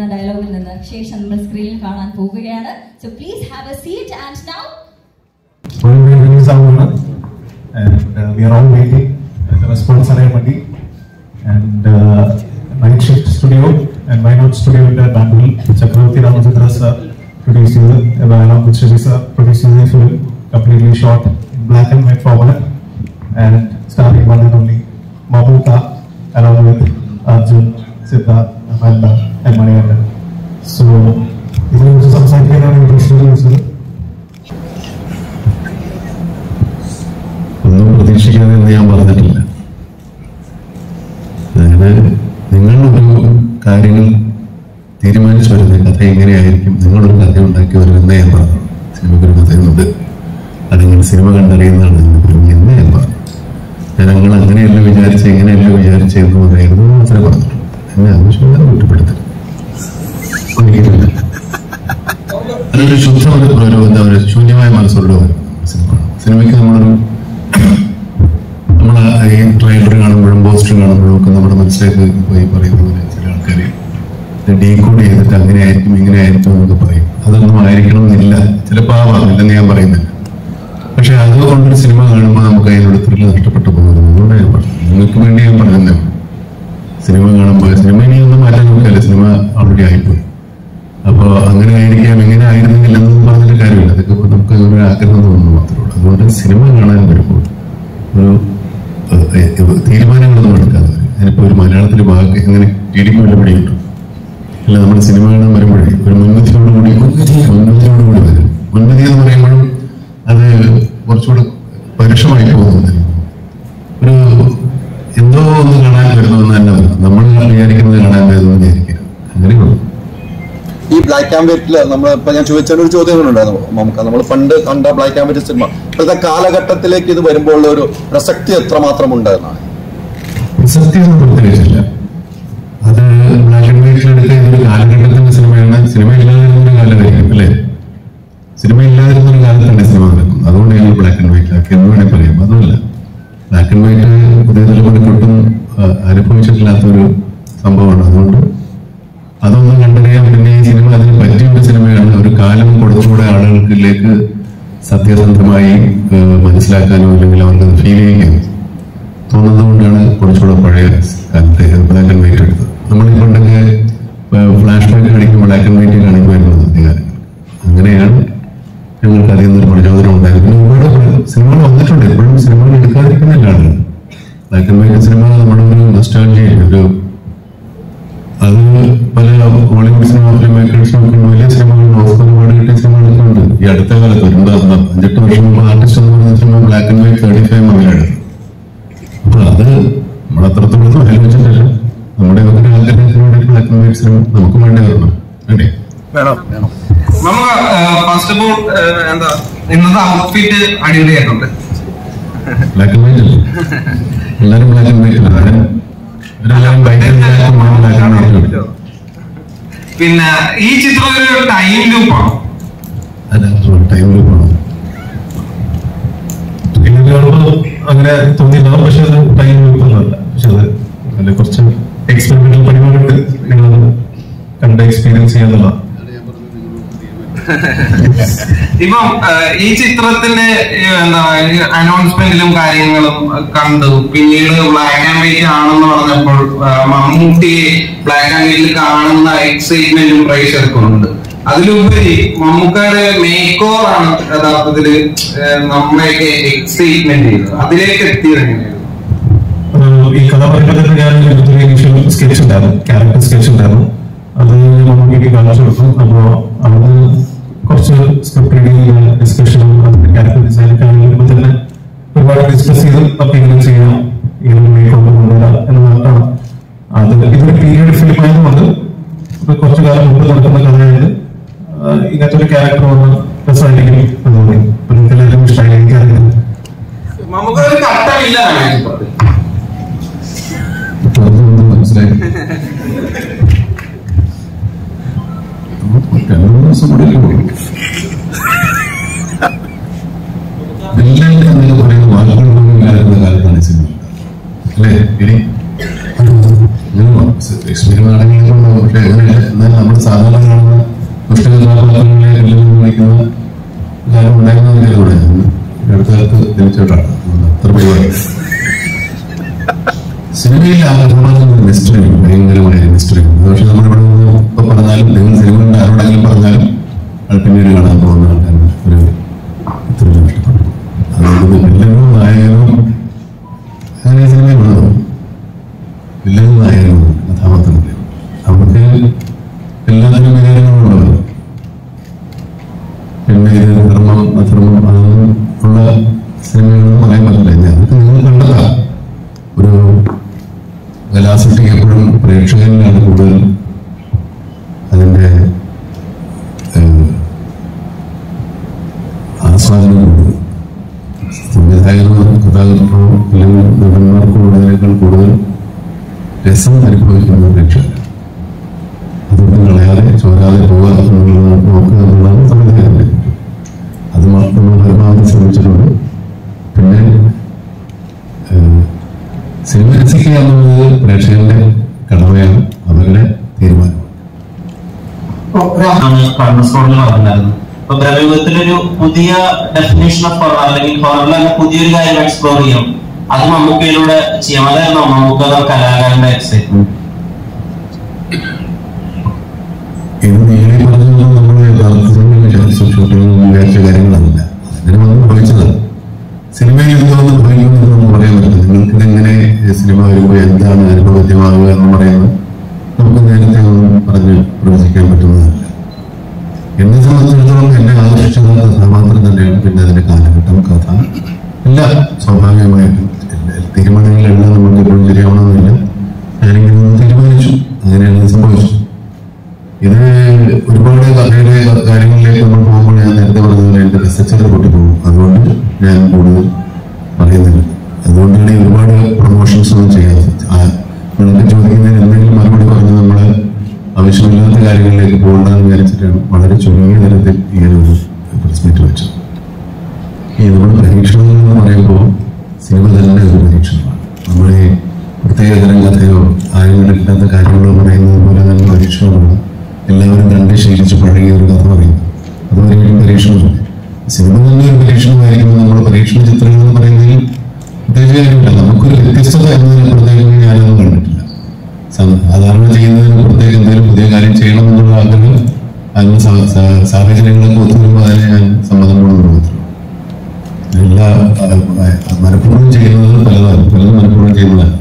എന്ന ഡയലോഗിൽ നിന്ന് ശേഷം നമ്മൾ സ്ക്രീനിൽ കാണാൻ പോവുകയാണ് so please have a seat and now ഒരു റിലീസ് ആവുകയാണ് and we are all waiting response അറിയാൻ വേണ്ടി and night shift studio and Wayanad സ്റ്റുഡിയോയുടെ ബാൻഡിൽ ചക്രവർത്തി രാമചന്ദ്ര സർ പ്രൊഡ്യൂസ് ചെയ്ത് വയനാട് ശശി സർ പ്രൊഡ്യൂസ് ചെയ്ത film completely shot in black and white format and starting one and only Mammukka along with Arjun Siddharth Amalna and Manikandan so ഇതിനെക്കുറിച്ച് സംസാരിക്കാനാണ് interest വിളിച്ചത് ഒന്നും പ്രതീക്ഷിക്കാതെ എന്ന് ഞാൻ പറഞ്ഞിട്ടില്ല അതായത് നിങ്ങളൊരു കാര്യങ്ങൾ തീരുമാനിച്ചു വരുന്ന കഥ എങ്ങനെയായിരിക്കും നിങ്ങളൊരു കഥ ഉണ്ടാക്കി വരുമെന്ന് ഞാൻ പറഞ്ഞു സിനിമയ്ക്കൊരു കഥയുണ്ട് അത് നിങ്ങൾ സിനിമ കണ്ടറിയുന്നതാണ് എന്ന് പറഞ്ഞു എന്ന് ഞാൻ പറഞ്ഞു ഞാൻ നിങ്ങൾ അങ്ങനെയല്ല വിചാരിച്ച് എങ്ങനെയല്ല വിചാരിച്ച് എന്ന് പറയുന്നത് മാത്രമേ പറഞ്ഞിട്ടുള്ളൂ എന്നെ ആവശ്യമില്ലാതെ കുറ്റപ്പെടുത്തരുത് ഒരിക്കലുമില്ല അതൊരു ശുദ്ധ ഒരു ഒരു എന്താ പറയുക ശൂന്യമായ മനസ്സുള്ള ഒരു സിനിമ സിനിമയ്ക്ക് നമ്മളൊരു നമ്മൾ ഈ ട്രെയിലർ കാണുമ്പോഴും പോസ്റ്റർ കാണുമ്പോഴും ഒക്കെ നമ്മുടെ മനസ്സിലേക്ക് പോയി പറയുന്ന പോലെ ചില ആൾക്കാർ ഡീകോഡ് ചെയ്തിട്ട് അങ്ങനെ ആയിരിക്കും ഇങ്ങനെ ആയിരിക്കും എന്നൊക്കെ പറയും അതൊന്നും ആയിരിക്കണമെന്നില്ല ചിലപ്പോൾ ആവാമില്ലെന്ന് ഞാൻ പറയുന്നില്ല പക്ഷെ അതുകൊണ്ടൊരു സിനിമ കാണുമ്പോൾ നമുക്ക് അതിനോട് ത്രില്ല് നഷ്ടപ്പെട്ടു പോകുന്നത് അതുകൊണ്ട് ഞാൻ പറഞ്ഞു നിങ്ങൾക്ക് വേണ്ടി ഞാൻ പറയുന്നത് സിനിമ കാണുമ്പോൾ സിനിമ ഇനിയൊന്നും മാറ്റാൻ നോക്കിയല്ല സിനിമ ഓൾറെഡി ആയിപ്പോയി അപ്പോൾ അങ്ങനെ ആയിരിക്കാം ഇങ്ങനെ ആയിരുന്നെങ്കിൽ എന്നൊന്നും പറഞ്ഞിട്ട് കാര്യമില്ല അതൊക്കെ ഇപ്പൊ നമുക്ക് ഒരു ആഗ്രഹം തോന്നുന്നു മാത്രമേ ഉള്ളൂ അതുകൊണ്ട് സിനിമ കാണാൻ വരുമ്പോൾ ഒരു ഏഹ്, ഏഹ്, തീരുമാനങ്ങളൊന്നും എടുക്കാതെ വരും അതിനിപ്പോ ഒരു മലയാളത്തിൽ വാക്ക് എങ്ങനെ ഇടിമേട് പിടി കിട്ടും അല്ല നമ്മൾ സിനിമ കാണാൻ വരുമ്പോഴേ ഒരു മുൻവിധിയോടുകൂടി മുൻവിധിയോടുകൂടി വരും മുൻവിധി എന്ന് പറയുമ്പോഴും അത് കുറച്ചുകൂടെ പരുഷമായി പോകുന്നത് ഒരു എന്തോ ഒന്ന് കാണാൻ വരുന്നു തന്നെ വരും നമ്മൾ വിചാരിക്കുന്നത് കാണാൻ വരുന്നു വിചാരിക്കരുത് അങ്ങനെയുള്ളൂ ഈ ബ്ലാക്ക് ആൻഡ് വൈറ്റില് നമ്മൾ ഇപ്പൊ ഞാൻ ചോദിച്ച ഒരു ചോദ്യം കൂടെ ഉണ്ടായിരുന്നു നമുക്ക് നമ്മൾ പണ്ട് കണ്ട ബ്ലാക്ക് ആൻഡ് വൈറ്റ് സിനിമ ഇപ്പോഴത്തെ കാലഘട്ടത്തിലേക്ക് ഇത് വരുമ്പോൾ ഉള്ള ഒരു പ്രസക്തി എത്രമാത്രം ഉണ്ടായിരുന്നാണ് സത്യമൊന്നും പ്രത്യേകിച്ചില്ല അത് ബ്ലാക്ക് ആൻഡ് വൈറ്റിൽ എടുത്ത ഒരു കാലഘട്ടത്തിന്റെ സിനിമയാണ് സിനിമ ഇല്ലാതിരുന്ന ഒരു കാലമായിരിക്കും അല്ലേ സിനിമ ഇല്ലാതിരുന്ന ഒരു കാലത്താണ് സിനിമ നടക്കുന്നത് അതുകൊണ്ട് ഞങ്ങൾ ബ്ലാക്ക് ആൻഡ് വൈറ്റ് ആക്കി എന്ന് വേണേൽ പറയാം അതുമല്ല ബ്ലാക്ക് ആൻഡ് വൈറ്റ് പുതിയ തലമുറയ്ക്കൊട്ടും ആ, അനുഭവിച്ചിട്ടില്ലാത്ത ഒരു സംഭവമാണ് അതുകൊണ്ട് അതൊന്നും കണ്ടറിയാൻ പിന്നെ ഈ സിനിമ അതിന് പറ്റിയ ഒരു സിനിമയാണ് ഒരു കാലം കൊടുത്തുകൂടെ ആളുകൾക്കിലേക്ക് സത്യസന്ധമായി ആ, മനസ്സിലാക്കാനോ അല്ലെങ്കിൽ അവർക്ക് ഫീൽ ചെയ്യാനോ തോന്നുന്നത് കൊണ്ടാണ് കുറച്ചുകൂടെ പഴയ കാലത്തെ ബ്ലാക്ക് ആൻഡ് വൈറ്റ് എടുത്തത് നമ്മൾ ഈ പണ്ടൊക്കെ ഫ്ലാഷ് ബാക്ക് കാണിക്കുമ്പോൾ ബ്ലാക്ക് ആൻഡ് വൈറ്റ് കാണിക്കുമായിരുന്നു അധികാരം അങ്ങനെയാണ് ഞങ്ങൾക്ക് അതിൽ നിന്നൊരു പ്രചോദനം ഉണ്ടായത് പിന്നെ ഒരുപാട് സിനിമകൾ വന്നിട്ടുണ്ട് എപ്പോഴും സിനിമകൾ എടുക്കാതിരിക്കുന്നില്ല ആളുകൾ ബ്ലാക്ക് ആൻഡ് വൈറ്റ് സിനിമ നമ്മുടെ ഒരു നൊസ്റ്റാൾജിയ ഒരു അത് പല ഹോളിവുഡ് സിനിമ ഫിലിം മേക്കേഴ്സിനും ഒക്കെ വലിയ സിനിമകൾ ഓസ്കർ അവാർഡ് കിട്ടിയ സിനിമകളൊക്കെ ഉണ്ട് ഈ അടുത്ത കാലത്ത് ഒരു എന്താ അഞ്ചെട്ട് വർഷം മുമ്പ് ആർട്ടിസ്റ്റ് എന്ന് പറയുന്ന cinema black and white thirty five മതിലാണ് അപ്പൊ അത് നമ്മൾ അത്രത്തോളം ആലോചിച്ചിട്ടല്ല നമ്മുടെ ഒരു ആഗ്രഹത്തിലൂടെ ബ്ലാക്ക് ആൻഡ് വൈറ്റ് സിനിമ നമുക്ക് വേണ്ടി വരണം വേണ്ടേ വേണം വേണം നമുക്ക് ഫസ്റ്റ് ഓഫ് ഓൾ എന്താ ഇന്നത്തെ ഔട്ട്ഫിറ്റ് അടിപൊളിയായിട്ടുണ്ട് ബ്ലാക്ക് ആൻഡ് വൈറ്റ് അല്ലേ എല്ലാവരും ബ്ലാക്ക് ആൻഡ് വൈറ്റ് അല്ല ഞാൻ ഇവരെല്ലാവരും black and white black and white പിന്നെ ഈ ചിത്രം ഒരു ടൈം ലൂപ്പാണ് അതാണ് ടൈമിൽ പോകണം ട്രെയിലർ കാണുമ്പോൾ അങ്ങനെ തോന്നിയിട്ടുണ്ടാവും പക്ഷെ അത് ടൈം ഒന്നുമല്ല പക്ഷെ അത് അതിൽ കുറച്ച് എക്സ്പെരിമെന്റൽ പരിപാടിയുണ്ട് നിങ്ങളത് കണ്ട് എക്സ്പീരിയൻസ് ചെയ്യാന്നുള്ളതാണ് ഇപ്പം ഏഹ്, ഈ ചിത്രത്തിന്റെ ഈ എന്താ അനൗൺസ്മെന്റിലും കാര്യങ്ങളും കണ്ടു പിന്നീട് ബ്ലാക്ക് ആൻഡ് വൈറ്റ് ആണെന്ന് പറഞ്ഞപ്പോൾ ഏഹ്, മമ്മൂട്ടിയെ ബ്ലാക്ക് ആൻഡ് വൈറ്റിൽ കാണുന്ന എക്സൈറ്റ്മെന്റും പ്രേക്ഷകർക്കും ഉണ്ട് അതിലുപരി മമ്മൂക്കയുടെ മേക്ക് ഓവർ ആണ് യഥാർത്ഥത്തില് ഏഹ്, നമ്മളെയൊക്കെ എക്സൈറ്റ്മെന്റ് ചെയ്തത് അതിലേക്ക് എത്തിയത് എങ്ങനെയായിരുന്നു ഈ കഥ പറയുമ്പോൾ ഞാൻ ഒരു ഇനീഷ്യൽ സ്കെച്ച് ഉണ്ടായിരുന്നു ക്യാരക്ടർ സ്കെച്ച് ഉണ്ടായിരുന്നു അത് ഞാൻ മമ്മൂട്ടിക്ക് കാണിച്ചു കൊടുത്തു അപ്പോ അവിടെ കുറച്ച് സ്ക്രിപ്റ്റ് റീഡിങ് ഡിസ്കഷനും അതിന്റെ ക്യാരക്ടർ ഡിസൈനൊക്കെ വരുമ്പോൾ തന്നെ ഒരുപാട് ഡിസ്കസ് ചെയ്ത് നമുക്ക് ഇങ്ങനെ ചെയ്യാം ഇങ്ങനെ മേക്ക് ഓവർ കൊണ്ടുവരാം എന്ന് പറഞ്ഞാണ് അത് ഇതൊരു പീരിയഡ് ഫിലിം ആയതുകൊണ്ട് ഇത് കുറച്ചു കാലം മുമ്പ് നടക്കുന്ന കഥയായത് ആ, ഇങ്ങനത്തെ ഒരു ക്യാരക്ടർ വന്ന് രസമായിരിക്കും എന്ന് തോന്നി അപ്പൊ നിങ്ങൾക്ക് എല്ലാവരും ഇഷ്ടമായി എനിക്കറിയാം മമ്മൂക്ക ഒരു കട്ടമില്ലാണ് ഈ ചിത്രത്തിൽ അപ്പൊ അതൊന്നും മനസ്സിലായി രണ്ടു മൂന്ന് ദിവസം കൂടെ പോയി എല്ലാം എന്നൊക്കെ പറയുന്ന വാക്കുകൾ പോലും ഇല്ലാതിരുന്ന കാലത്താണ് ഈ സിനിമ അല്ലേ ഇനി എക്സ്പീരിയൻസ് ആണെങ്കിലും പക്ഷെ അങ്ങനെയല്ല എന്നാൽ നമ്മുടെ ആസ്വാദനം കൂടും സംവിധായകനോ കഥാകൃത്തോ അല്ലെങ്കിൽ നടന്മാർക്കോ ഉള്ളതിനേക്കാൾ കൂടുതൽ രസം അനുഭവിക്കുന്നത് പ്രേക്ഷകർ അതൊന്നും കളയാതെ ചോരാതെ പോവുക എന്നുള്ളത് നോക്കുക എന്നുള്ളതാണ് സംവിധായകന്റെ അത് മാ- നമ്മൾ പരമാവധി ശ്രമിച്ചിട്ടുണ്ട് പിന്നെ ഏഹ്, സിനിമ രസിക്കുക എന്നുള്ളത് പ്രേക്ഷകന്റെ കടമയാണ് അവരുടെ തീരുമാനം ആണ് കണ്ണസ്കോണിൽ പറഞ്ഞിരുന്നത് അപ്പൊ ബ്രഹ്മയുഗത്തിലൊരു പുതിയ ഡെഫിനേഷൻ ഓഫ് ഹൊറർ അല്ലെങ്കിൽ ഹൊററിൽ തന്നെ പുതിയൊരു കാര്യം എക്സ്പ്ലോർ ചെയ്യണം അത് മമ്മൂക്കയിലൂടെ ചെയ്യാം അതായിരുന്നു മമ്മൂക്ക എന്ന കലാകാരന്റെ എക്സൈറ്റ്മെന്റ് ഇത് നീളി പറഞ്ഞതൊന്നും നമ്മൾ യഥാർത്ഥത്തിൽ വിചാരിച്ച ഷൂട്ടിംഗ് വിചാരിച്ച കാര്യങ്ങളല്ല അങ്ങനെ വന്ന് ഭവിച്ചത് സിനിമയിൽ എന്തോന്ന് ഭവിക്കുമെന്ന് നമുക്ക് പറയാൻ പറ്റില്ല നിങ്ങൾക്ക് ഇതെങ്ങനെ സിനിമ വരുമ്പോൾ എന്താണ് അനുഭവദ്യമാകുക എന്ന് പറയുന്നത് നമുക്ക് നേരത്തെ ഒന്നും പറഞ്ഞ് പ്രവചിക്കാൻ പറ്റുന്നതല്ല എന്നെ സംബന്ധിച്ചിടത്തോളം എന്നെ ആകർഷിച്ചത് കഥാപാത്രം തന്നെയാണ് പിന്നെ അതിന്റെ കാലഘട്ടം കഥ എല്ലാം സ്വാഭാവികമായിട്ടും എല്ലാ തീരുമാനങ്ങളെല്ലാം നമുക്ക് എപ്പോഴും ശരിയാവണമെന്നില്ല ഞാനിങ്ങനെ ഒന്ന് തീരുമാനിച്ചു അങ്ങനെയാണ് ഇത് സംഭവിച്ചത് ഇത് ഒരുപാട് കഥയുടെ കാര്യങ്ങളിലേക്ക് നമ്മൾ പോകുമ്പോൾ ഞാൻ നേരത്തെ പറഞ്ഞതുപോലെ എന്റെ റിസർച്ചർ പൊട്ടിപ്പോകും അതുകൊണ്ട് ഞാൻ കൂടുതൽ പറയുന്നില്ല അതുകൊണ്ടാണ് ഈ ഒരുപാട് പ്രൊമോഷൻസ് ഒന്നും ചെയ്യാത്തത് ആ, നിങ്ങൾക്ക് ചോദിക്കുന്നതിന് എന്തെങ്കിലും മറുപടി പറഞ്ഞ് നമ്മൾ ആവശ്യമില്ലാത്ത കാര്യങ്ങളിലേക്ക് പോകണ്ടെന്ന് വിചാരിച്ചിട്ടാണ് വളരെ ചുരുങ്ങിയ തരത്തിൽ ഇങ്ങനെ ഒരു പ്രസ് മീറ്റ് വെച്ചത് ഈ നമ്മുടെ പരീക്ഷണങ്ങൾ എന്ന് പറയുമ്പോൾ സിനിമ തന്നെ ഒരു പരീക്ഷണമാണ് നമ്മൾ ഈ പ്രത്യേക തരം കഥയോ ആരും കിട്ടാത്ത കാര്യങ്ങളോ പറയുന്നത് പോലെ തന്നെ പരീക്ഷണമാണ് എല്ലാവരും കണ്ട് ശീലിച്ച് പഴകിയ ഒരു കഥ പറയുന്നത് അത് ഒരിക്കലും പരീക്ഷണമല്ല സിനിമ തന്നെ ഒരു പരീക്ഷണമായിരിക്കുമ്പോൾ നമ്മൾ പരീക്ഷണ ചിത്രങ്ങൾ എന്ന് പറയുന്നതിൽ പ്രത്യേകിച്ച് കാര്യമില്ല നമുക്കൊരു വ്യത്യസ്തത എന്നതിനപ്പുറത്തേക്ക് ഞാനൊന്നും കണ്ടിട്ടില്ല സം- സാധാരണ ചെയ്യുന്നതിനപ്പുറത്തേക്ക് എന്തെങ്കിലും പുതിയ കാര്യം ചെയ്യണം എന്നുള്ള ആഗ്രഹം അതിന് സാ- സാ- സാഹചര്യങ്ങളൊക്കെ ഒത്തുവരുമ്പോൾ അതിനെ ഞാൻ സമ്മതം കൊണ്ടുവന്നു മാത്രം എല്ലാ ആ, ആ, മനഃപൂർവ്വം ചെയ്യുന്നത് പലതാണ് പലതും മനഃപൂർവ്വം ചെയ്യുന്നതല്ല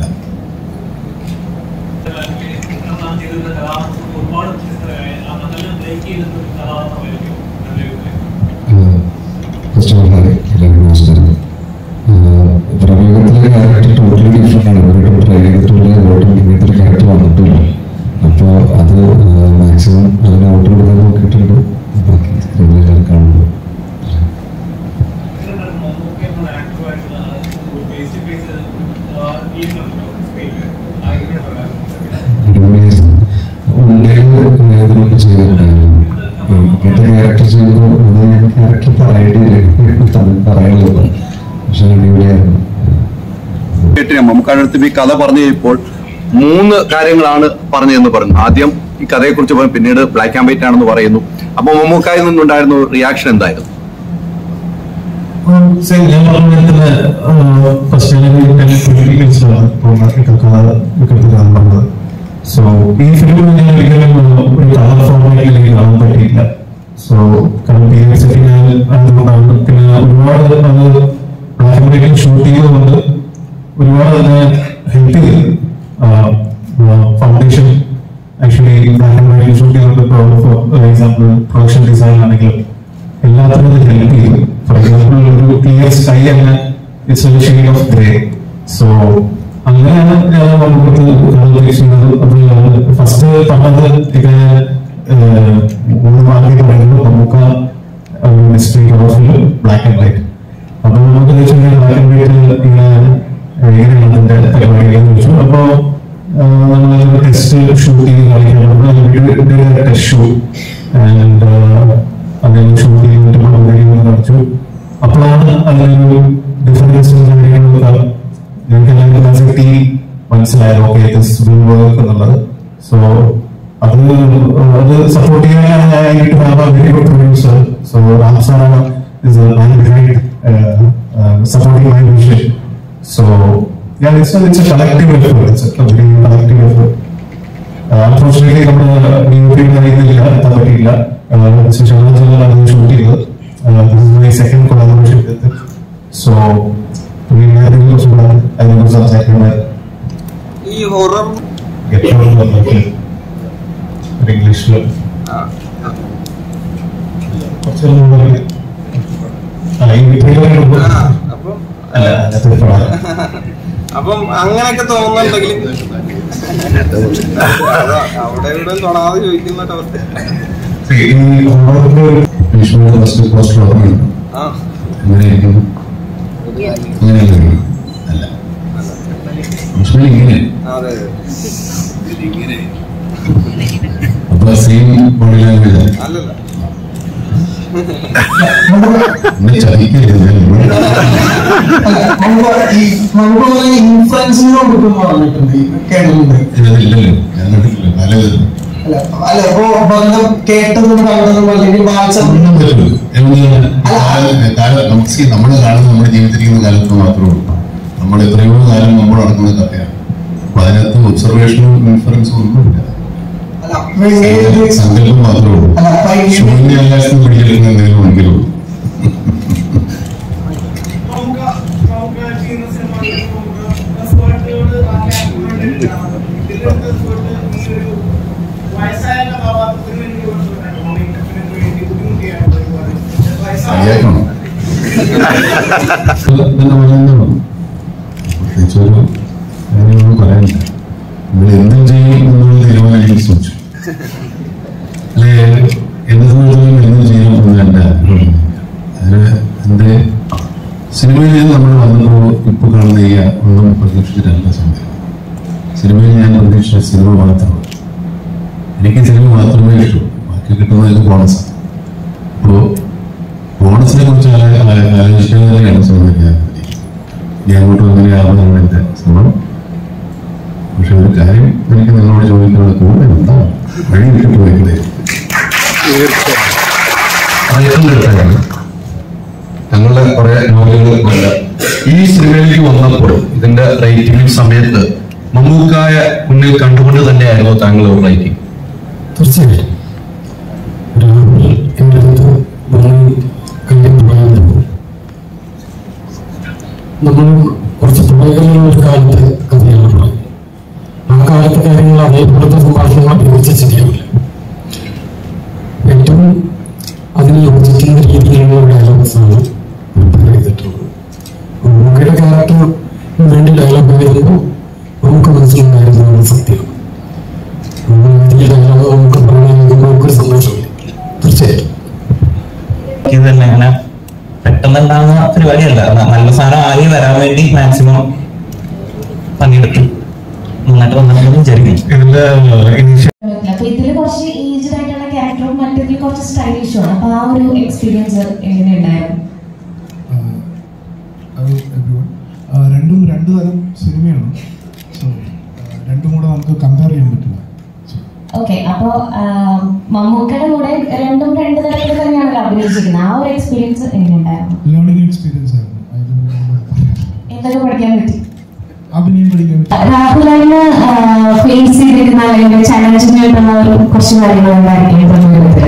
ഫസ്റ്റ് ഓഫ് ഓൾ എല്ലാവരും നമസ്കാരം പ്രയോഗത്തിലെ ക്യാരക്ടർ ടോട്ടലി ഡിഫറെൻ്റ് ആണ് ഇവരുടെ ട്രൈ ചെയ്തിട്ടുള്ള ഓട്ടം ഇങ്ങനത്തെ ഒരു ക്യാരക്ടർ വന്നിട്ടില്ല അപ്പോൾ അത് മാക്സിമം അതിന് ഓട്ടം കൊടുക്കാൻ നോക്കിയിട്ടുണ്ട് ബാക്കി സ്ക്രീനിലെല്ലാം കാണുമ്പോൾ അടിപൊളിയായിരുന്നു ഉണ്ടേന്ന് ഇതിനൊക്കെ ചെയ്തിട്ടുണ്ടായിരുന്നു ഇങ്ങനത്തെ ക്യാരക്ടർ ചെയ്യുമ്പോൾ അത് ഞാൻ ക്യാരക്ടർ പറയേണ്ടി തമിഴ് പറയാനുള്ളത് പക്ഷെ അടിപൊളിയായിരുന്നു കേട്ട് ഞാൻ മമ്മൂക്കാരുടെ അടുത്ത് ഈ കഥ പറഞ്ഞു കഴിഞ്ഞപ്പോൾ മൂന്ന് കാര്യങ്ങളാണ് പറഞ്ഞതെന്ന് പറഞ്ഞു ആദ്യം ഈ കഥയെക്കുറിച്ച് പറഞ്ഞു പിന്നീട് ബ്ലാക്ക് ആൻഡ് വൈറ്റ് ആണെന്ന് പറയുന്നു അപ്പൊ മമ്മൂക്കായിൽ നിന്നുണ്ടായിരുന്ന റിയാക്ഷൻ എന്തായിരുന്നു സെയിം ഞാൻ പറഞ്ഞ പോലെ തന്നെ ഫസ്റ്റ് പറഞ്ഞത് സോ ഈ ഫിലിം ഞാൻ ഒരിക്കലും ഒരു കളർ ഫോർമാറ്റിലേക്ക് കാണാൻ പറ്റിയില്ല സോ കാരണം പി എസ് എഫ് ഞാൻ അതുകൊണ്ടാണ് പിന്നെ ഒരുപാട് അത് ബ്ലാക്ക് ആൻഡ് വൈറ്റിൽ ഷൂട്ട് ചെയ്തുകൊണ്ട് ഒരുപാട് തന്നെ ഹെൽപ്പ് ചെയ്തു ഫൗണ്ടേഷൻ ആക്ച്വലി ബ്ലാക്ക് ആൻഡ് വൈറ്റിൽ ഷൂട്ട് ചെയ്തുകൊണ്ട് ഫോർ എക്സാമ്പിൾ പ്രൊഡക്ഷൻ ഡിസൈൻ ആണെങ്കിലും എല്ലാത്തിനും ഇത് ഹെൽപ്പ് ചെയ്തു ഫോർ എക്സാമ്പിൾ ഒരു ക്ലിയർ സ്കൈ തന്നെ ഇറ്റ്സ് ഒരു ഷെയ്ഡ് ഓഫ് ഗ്രേ സോ അങ്ങനെയാണ് ഞാൻ നമുക്ക് ചെയ്യുന്നത് അത് ഫസ്റ്റ് പറഞ്ഞത് ഇങ്ങനെ ഏഹ്, മൂന്ന് മാർക്കി പറയുന്നത് നമുക്ക് mistake of black and white അപ്പൊ നമുക്ക് വെച്ചിട്ടുണ്ടെങ്കിൽ ബ്ലാക്ക് ആൻഡ് വൈറ്റ് ഇങ്ങനെ എങ്ങനെയാണ് അതിന്റെ പരിപാടി എന്ന് ചോദിച്ചു അപ്പോ നമ്മൾ ടെസ്റ്റ് ഷൂട്ട് ചെയ്ത് കാണിക്കാൻ ടെസ്റ്റ് ഷൂട്ട് ആൻഡ് അതിൽ ഷൂട്ട് ചെയ്തിട്ട് നമ്മൾ കാണിച്ചു അപ്പോഴാണ് അതിലൊരു ഡിഫറൻസ് കാര്യങ്ങളൊക്കെ ഞങ്ങൾക്ക് എല്ലാവർക്കും ആസ് എ ടീം മനസ്സിലായത് ഓക്കെ ദിസ് വിൽ വർക്ക് എന്നുള്ളത് സോ അത് അത് സപ്പോർട്ട് ചെയ്യാനാണ് ഞാൻ എനിക്ക് have a very good producer so Ram സാറാണ് is a man behind supporting my vision so ഞാൻ it's it's a collective effort it's a very collective effort unfortunately നമ്മുടെ nuclear കഴിയുന്നില്ല എത്താൻ പറ്റിയില്ല ശാന്തിലാണ് ഷൂട്ട് ചെയ്തത് മൈ സെക്കൻഡ് കൊളാബറേഷൻ സോ പിന്നെ അതിനെക്കുറിച്ച് കൂടെ അതിനെക്കുറിച്ച് സംസാരിക്കുന്നത് ഈ ഹൊറർ ഏറ്റവും നന്നായിട്ട് ഒരു ഇംഗ്ലീഷിൽ കുറച്ചൊരു കൂടുതൽ ആ ഈ ട്രെയിലറിൽ അപ്പം അല്ല അതിനകത്ത് ഒരു പടം അപ്പം അങ്ങനെയൊക്കെ തോന്നുന്നുണ്ടെങ്കിൽ അതാ, അവിടെ ഇവിടെ തൊടാതെ ചോദിക്കുന്ന ഒരവസ്ഥ ഈ ഹോററിന്റെ ഒരു ഭീഷ്മയുടെ ഫസ്റ്റ് പോസ്റ്റർ ഓർമ്മയുണ്ട് ആ എങ്ങനെയായിരിക്കും അങ്ങനെയല്ല അല്ല വിഷ്ണു ഇങ്ങനെ അതെ അപ്പൊ സെയിം ബോഡി ലാംഗ്വേജ് അല്ലല്ല എന്നെ ചതിക്കരുത് ഞാൻ ഇവിടെ നമുക്ക് ഈ ഇൻഫ്ലുവൻസിന് കൊടുക്കുന്നു പറഞ്ഞിട്ടുണ്ട് ഈ കേട്ടിട്ടുണ്ട് ഇതില്ലല്ലോ ഞാൻ കണ്ടിട്ടില്ല നല്ലത് അല്ല അല്ല ഇപ്പൊ ബന്ധം കേട്ടതും കണ്ടതും അല്ലെങ്കിൽ വാട്സപ്പ് ഒന്നും പറ്റില്ല എന്താണ് കാലം നമുക്ക് see, നമ്മള് കാണുന്നത് നമ്മുടെ ജീവിതത്തിലിരിക്കുന്ന കാലത്ത് മാത്രമേ ഉള്ളൂ നമ്മൾ എത്രയോ കാലം നമ്മൾ നടക്കുന്ന കഥയാണ് അപ്പൊ അതിനകത്ത് ഒബ്സർവേഷനും ഇൻഫറൻസും ഒന്നുമില്ല അല്ല അപ്പൊ ഇങ്ങനെ ഒരു സങ്കല്പം മാത്രമേ ഉള്ളൂ അല്ല അപ്പൊ ഇങ്ങനെ ശൂന്യാകാശത്ത് പിടിച്ചെടുക്കുന്ന എന്തെങ്കിലും ഉണ്ടെങ്കിലേ ഉള്ളൂ ശരിയാക്കണം തന്നെ പറയുന്നുള്ളൂ പ്രത്യേകിച്ചൊരു കാര്യമൊന്നും പറയാനില്ല നമ്മൾ എന്തും ചെയ്യും എന്നുള്ള തീരുമാനം എനിക്ക് ശ്രമിച്ചു അല്ലെ എന്നെ സംബന്ധിച്ചിടത്തോളം എന്തും ചെയ്യണം എന്ന് എൻ്റെ ആഗ്രഹം അതിന് എൻ്റെ സിനിമയിൽ നിന്ന് നമ്മൾ വന്നപ്പോൾ ഇപ്പോൾ കാണുന്ന ഈ ഒന്നും പ്രതീക്ഷിച്ചിട്ടല്ല സംഭവം സിനിമയിൽ ഞാൻ പ്രതീക്ഷിച്ച സിനിമ മാത്രമാണ് എനിക്ക് സിനിമ മാത്രമേ ഇഷ്ടൂ ബാക്കി കിട്ടുന്നത് ബോണസാണ് അപ്പോൾ ബോണസിനെ കുറിച്ച് ആലോചിക്കുന്നതിനെയാണ് ശ്രമിക്കാൻ ഇനി അങ്ങോട്ട് അങ്ങനെയാവുന്നതാണ് എൻ്റെ ശ്രമം പക്ഷെ ഒരു കാര്യം എനിക്ക് നിങ്ങളോട് ചോദിക്കാനുള്ള കൂടെ എന്താ വഴി വിട്ടിട്ട് പോയിക്കൂടെ ഞങ്ങളുടെ കുറെ നോവലുകൾ കൊണ്ട് ഈ സിനിമയിലേക്ക് വന്നപ്പോൾ ഇതിന്റെ റേറ്റിംഗ് സമയത്ത് മമ്മൂക്കായ മുന്നിൽ കണ്ടുകൊണ്ട് തന്നെയായിരുന്നു താങ്കൾ ഒരു റേറ്റിംഗ് തീർച്ചയായിട്ടും രാഹുൽ എൻ്റെ അടുത്ത് വന്ന് കാര്യം പറയുമ്പോൾ നമ്മൾ കുറച്ച് പുറകിലുള്ള ഒരു കാലത്ത് കഥയാണ് പറയുന്നത് ആ കാലത്തെ കാര്യങ്ങൾ അതേപോലത്തെ സംഭാഷണങ്ങൾ വിവരിച്ച് ശരിയാവില്ല ഏറ്റവും അതിന് യോജിക്കുന്ന രീതിയിലുള്ള ഡയലോഗ്സാണ് പ്രിപ്പയർ ചെയ്തിട്ടുള്ളത് മമ്മൂക്കയുടെ ക്യാരക്ടർ വേണ്ടി ഡയലോഗ് വരുമ്പോൾ നമുക്ക് മനസ്സിലുണ്ടായിരുന്ന സത്യം ഈ ഡയലോഗ് നമുക്ക് പറയുന്നത് നമുക്കൊരു സന്തോഷമില്ല തീർച്ചയായിട്ടും ഇത് തന്നെ അങ്ങനെ പെട്ടെന്നുണ്ടാകുന്ന പരിപാടിയല്ല ന- നല്ല സാധനം ആയി വരാൻ വേണ്ടി മാക്സിമം പണിയെടുത്തു നന്നായിട്ട് വന്നിട്ടുണ്ടെന്ന് വിചാരിക്കുന്നു ഇതിന്റെ ഇനീഷ്യൽ അപ്പൊ ഇതില് കുറച്ച് ഏജ്ഡ് ആയിട്ടുള്ള ക്യാരക്ടറും മറ്റേതിൽ കുറച്ച് സ്റ്റൈലിഷും ആണ് അപ്പൊ ആ ഒരു എക്സ്പീരിയൻസ് എങ്ങനെയുണ്ടായിരുന്നു ഹലോ എവ്രിവൺ രണ്ടും രണ്ട് തരം സിനിമയാണ് സോ രണ്ടും കൂടെ നമുക്ക് കമ്പയർ ചെയ്യാൻ പറ്റില്ല ഓക്കെ അപ്പോ മമ്മൂക്കയുടെ കൂടെ രണ്ടും രണ്ട് തരത്തിൽ തന്നെയാണല്ലോ അഭിനയിച്ചിരിക്കുന്നത് ആ ഒരു എക്സ്പീരിയൻസ് എങ്ങനെയുണ്ടായിരുന്നു ലേണിംഗ് എക്സ്പീരിയൻസ് ആയിരുന്നു എന്തൊക്കെ പഠിക്കാൻ പറ്റി അഭിനയം പഠിക്കാൻ പറ്റി രാഹുലിന് ഫേസ് ചെയ്തിരുന്ന അല്ലെങ്കിൽ ചലഞ്ചിങ് ആയിട്ടുള്ള ഒരു കുറച്ച് കാര്യങ്ങൾ ഉണ്ടായിരിക്കും ഈ പ്രമേയത്തില്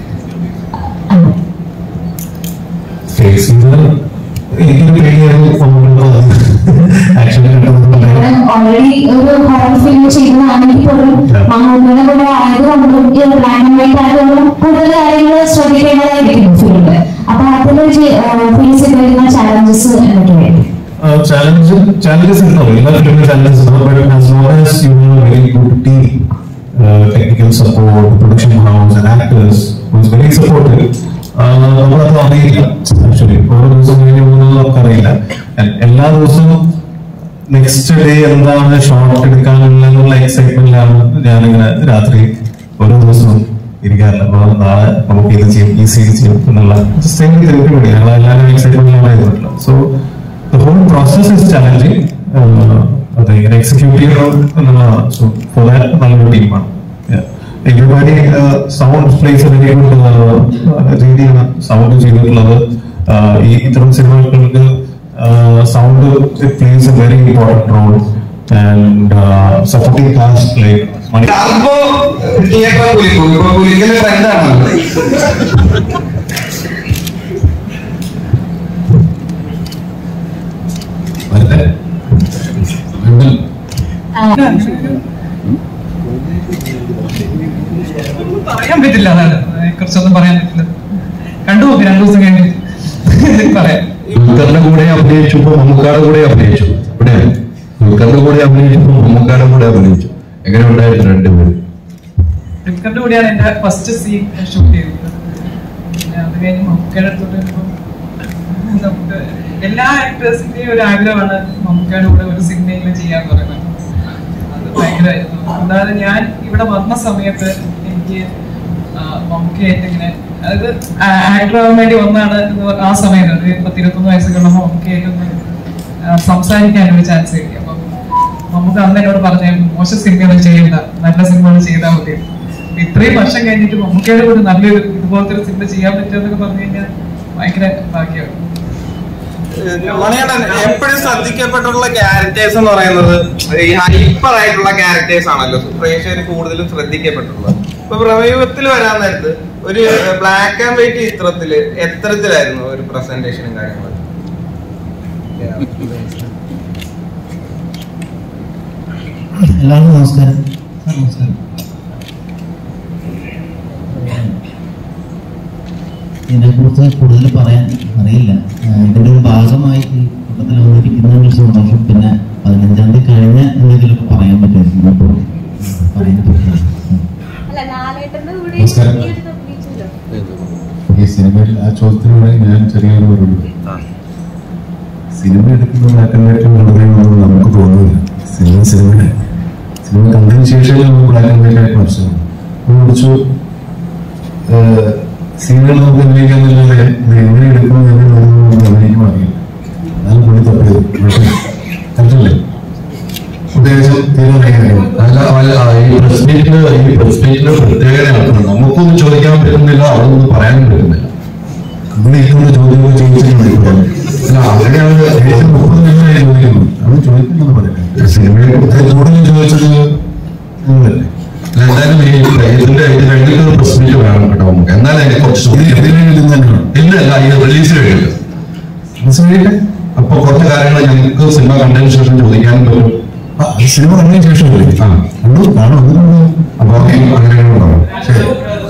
ഫേസ് ചെയ്ത് എനിക്കൊരു പേടിയായിരുന്നു ആക്ച്വലി ഓൾറെഡി ഒരു ഹൊറർ ഫിലിം ചെയ്യുന്നതാണെങ്കിൽ പോലും മമ്മൂക്കിയുടെ കൂടെ ആയതുകൊണ്ടും ഈ ബ്ലാക്ക് ആൻഡ് വൈറ്റ് ആയതുകൊണ്ടും കൂടുതൽ കാര്യങ്ങൾ ശ്രദ്ധിക്കേണ്ടതായിരിക്കും ഫിലിമില് അപ്പൊ അതിൽ ഫേസ് ചെയ്തിരുന്ന ചാലഞ്ചസ് എന്തൊക്കെയായിരുന്നു ചാലഞ്ച് ചാലഞ്ചസ് ഉണ്ടാവും എല്ലാ ഫിലിമിലും ചാലഞ്ചസ് ഉണ്ടാവും but as long as you have very good team technical support production house and actors was very supportive നമ്മളത് അറിയില്ല ആക്ച്വലി ഓരോ ദിവസം കഴിഞ്ഞ് പോകുന്നത് നമുക്കറിയില്ല And എല്ലാ ദിവസവും നെക്സ്റ്റ് ഡേ എന്താണ് ഷോട്ട് എടുക്കാനുള്ള എക്സൈറ്റ്മെന്റിലാണ് ഞാനിങ്ങനെ രാത്രി ഓരോ ദിവസവും ഇരിക്കാറില്ല അപ്പൊ നാളെ നമുക്ക് ഇത് ചെയ്യും ഈ സീൻ ചെയ്യും എന്നുള്ള സെയിം തിരിച്ചുപടി ഞങ്ങൾ എല്ലാവരും എക്സൈറ്റ്മെന്റിലാണ് ചെയ്തിട്ടുള്ളത് so the whole process is challenging. Uh, അത് ഇങ്ങനെ എക്സിക്യൂട്ട് ചെയ്യണം എന്നുള്ളതാണ് സോ ഫോർ ദാറ്റ് നല്ലൊരു ടീമാണ് everybody sound plays very good രീതിയാണ് സൗണ്ട് ചെയ്തിട്ടുള്ളത് Uh, ഈ ഇത്തരം സിനിമകൾക്ക് sound plays a very important role and supporting cast like Mani അപ്പോ തിയേറ്റർ കുലിക്കും ഇപ്പൊ കുലിക്കല് ട്രെൻഡാണ് വരട്ടെ വീണ്ടും പറയാൻ പറ്റില്ല അതാണ് കുറിച്ചൊന്നും പറയാൻ പറ്റില്ല കണ്ടു നോക്കി രണ്ടു ദിവസം കഴിഞ്ഞ് പറയാം ദുൽഖറിന്റെ കൂടെ അഭിനയിച്ചപ്പോ മമ്മൂക്കാടെ കൂടെ അഭിനയിച്ചു ഇവിടെ ദുൽഖറിന്റെ കൂടെ അഭിനയിച്ചപ്പോ മമ്മൂക്കാടെ കൂടെ അഭിനയിച്ചു എങ്ങനെ ഉണ്ടായിരുന്നു രണ്ടുപേരും ദുൽഖറിന്റെ കൂടെയാണ് എന്റെ ഫസ്റ്റ് സീൻ ഷൂട്ട് ചെയ്തത് പിന്നെ അത് കഴിഞ്ഞ് മമ്മൂക്കയുടെ അടുത്തോട്ട് വരുമ്പോ നമുക്ക് എല്ലാ ആക്ടേഴ്സിന്റെയും ഒരു ആഗ്രഹമാണ് മമ്മൂക്കയുടെ കൂടെ ഒരു സിനിമയെങ്കിലും ചെയ്യാന്ന് പറയുന്നത് അത് ഭയങ്കരമായിരുന്നു അതായത് ഞാൻ ഇവിടെ വന്ന സമയത്ത് എനിക്ക് ആ, മമ്മൂക്കയായിട്ട് ഇങ്ങനെ അതായത് ആക്ടർ ആവാൻ വേണ്ടി വന്നാണ് എന്ന് പറ- ആ സമയത്ത് ഒരു പത്ത് ഇരുപത്തൊന്ന് വയസ്സൊക്കെ ഉള്ള മമ്മൂക്കയായിട്ടൊന്ന് ആ, സംസാരിക്കാൻ ഒരു ചാൻസ് കിട്ടി അപ്പം നമുക്ക് അന്ന് എന്നോട് പറഞ്ഞായിരുന്നു മോശം സിനിമകൾ ചെയ്യണ്ട നല്ല സിനിമകൾ ചെയ്താൽ മതി അപ്പൊ ഇത്രയും വർഷം കഴിഞ്ഞിട്ട് മമ്മൂക്കയുടെ കൂടെ നല്ലൊരു ഇതുപോലത്തെ ഒരു സിനിമ ചെയ്യാൻ പറ്റുമെന്നൊക്കെ പറഞ്ഞു കഴിഞ്ഞാൽ ഭയങ്കര ഭാഗ്യമാണ് മണികണ്ഠൻ എപ്പോഴും ശ്രദ്ധിക്കപ്പെട്ടുള്ള ക്യാരക്ടേഴ്സ് എന്ന് പറയുന്നത് ഈ ഹൈപ്പർ ആയിട്ടുള്ള ക്യാരക്ടേഴ്സ് ആണല്ലോ പ്രേക്ഷകർ കൂടുതലും ശ്രദ്ധിക്കപ്പെട്ടുള്ളത് ഇപ്പൊ പ്രമേയത്തിൽ വരാൻ നേരത്ത് ഒരു ബ്ലാക്ക് ആൻഡ് വൈറ്റ് ചിത്രത്തില് എത്തരത്തിലായിരുന്നു ഒരു പ്രസന്റേഷനും കാര്യങ്ങളും എല്ലാവർക്കും നമസ്കാരം സാർ നമസ്കാരം ഇതിനെക്കുറിച്ച് കൂടുതൽ പറയാൻ അറിയില്ല ആഹ് ഇതിന്റെ ഒരു ഭാഗമായി ഈ കൂട്ടത്തിൽ വന്നിരിക്കുന്നതിന് സന്തോഷം പിന്നെ പതിനഞ്ചാം തീയതി കഴിഞ്ഞ എന്തെങ്കിലുമൊക്കെ പറയാൻ പറ്റുമായിരിക്കും അപ്പോൾ പറയാൻ പറ്റില്ല നമസ്കാരം. ഈ സിനിമയിൽ ആ ചോദ്യത്തിലൂടെ ഞാൻ ചെറിയൊരു മറുപടി സിനിമ എടുക്കുന്ന ബ്ലാക്ക് ആൻഡ് വൈറ്റ് മറുപടിയൊന്നും നമുക്ക് തോന്നുന്നില്ല സിനിമ സിനിമയുടെ സിനിമ കണ്ടതിന് ശേഷമേ നമുക്ക് ബ്ലാക്ക് ആൻഡ് വൈറ്റ് ആയിട്ട് മനസ്സിലാവും നമ്മൾ കുറച്ച് സീനുകൾ നമുക്ക് അഭിനയിക്കാന്നല്ലാതെ ഇത് എങ്ങനെ എടുക്കണം എന്നുള്ളത് നമുക്ക് അഭിനയിക്കാൻ അറിയില്ല അതാണ് പുള്ളി തപ്പിയത് പക്ഷേ കണ്ടല്ലേ ഉദ്ദേശം തീരുമാനിക്കാൻ കഴിയും അല്ല അല്ല ആ, ഈ പ്രസ് മീറ്റിന് ഈ പ്രസ് മീറ്റിന് പ്രത്യേകതയാണ് നമുക്കൊന്നും ചോദിക്കാൻ പറ്റുന്നില്ല അതൊന്നും പറയാനും പറ്റുന്നില്ല അങ്ങനെ ഇരിക്കുന്ന ചോദ്യങ്ങൾ ചോദിച്ചിട്ടുണ്ട് അല്ല അങ്ങനെയാണ് ഏകദേശം മുപ്പത് മിനിറ്റായി ചോദിക്കുന്നു അത് ചോദിക്കുന്നത് പറയട്ടെ സിനിമയെ കുറിച്ച് കൂടുതലും ചോദിച്ചത് നിങ്ങളല്ലേ അല്ല, എന്തായാലും ഈ ഇതിന്റെ ഇത് കഴിഞ്ഞിട്ട് ഒരു പ്രസ് മീറ്റ് വേണം കേട്ടോ നമുക്ക് എന്നാലും എനിക്ക് കുറച്ച് ഇത് ചോദ്യം- ഇതിന് വേണ്ടി തന്നെയാണ് ഇല്ല അല്ല ഇത് റിലീസ് കഴിഞ്ഞിട്ട് മനസ്സിലായിട്ടെ അപ്പൊ കുറച്ച് കാര്യങ്ങൾ ഞങ്ങൾക്ക് സിനിമ കണ്ടതിന് ശേഷം ചോദിക്കാനും പറ്റും ആ ഈ സിനിമ കണ്ടതിന് ശേഷം പോയി ആ കണ്ടു കാണും അതിനുള്ള അപ്പൊ അങ്ങനെ ഉണ്ടാവും ശരി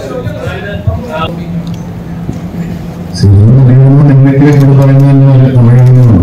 സിനിമ അറിയുമ്പോൾ നിങ്ങൾക്ക് ഇവിടെ പറയുന്നത് തന്നെ ഒരു തമിഴാണെന്നാണ്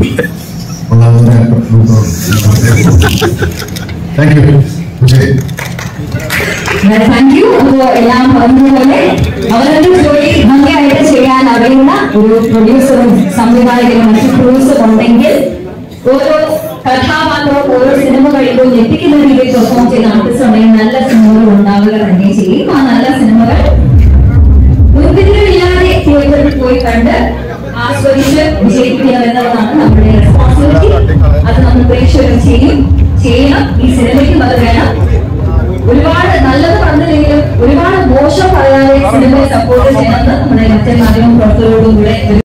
താങ്ക് യു ശരി താങ്ക് യു അപ്പോ എല്ലാം പറഞ്ഞതുപോലെ അവരുടെ ജോലി ഭംഗിയായിട്ട് ചെയ്യാൻ അറിയുന്ന ഒരു പ്രൊഡ്യൂസറും സംവിധായകനും മറ്റു ക്രൂസും ഉണ്ടെങ്കിൽ ഓരോ കഥാപാത്രവും ഓരോ സിനിമ കഴിയുമ്പോൾ ഞെട്ടിക്കുന്ന രീതിയിൽ പെർഫോം ചെയ്യുന്ന ആർട്ടിസ്റ്റ് ഉണ്ടെങ്കിൽ നല്ല സിനിമകൾ ഉണ്ടാവുക തന്നെ ചെയ്യും ആ നല്ല സിനിമകൾ മുൻപിരിവില്ലാതെ തിയേറ്ററിൽ പോയി കണ്ട് ആസ്വദിച്ച് വിജയിക്കുക എന്നുള്ളതാണ് നമ്മുടെ റെസ്പോൺസിബിലിറ്റി അത് നമ്മൾ പ്രേക്ഷകർ ചെയ്യും ചെയ്യണം ഈ സിനിമയ്ക്കും അത് വേണം ഒരുപാട് നല്ലത് പറഞ്ഞില്ലെങ്കിലും ഒരുപാട് മോശം പറയാതെ സിനിമയെ സപ്പോർട്ട് ചെയ്യണമെന്ന് നമ്മുടെ മറ്റേ മാധ്യമ പ്രവർത്തകരോടും കൂടെ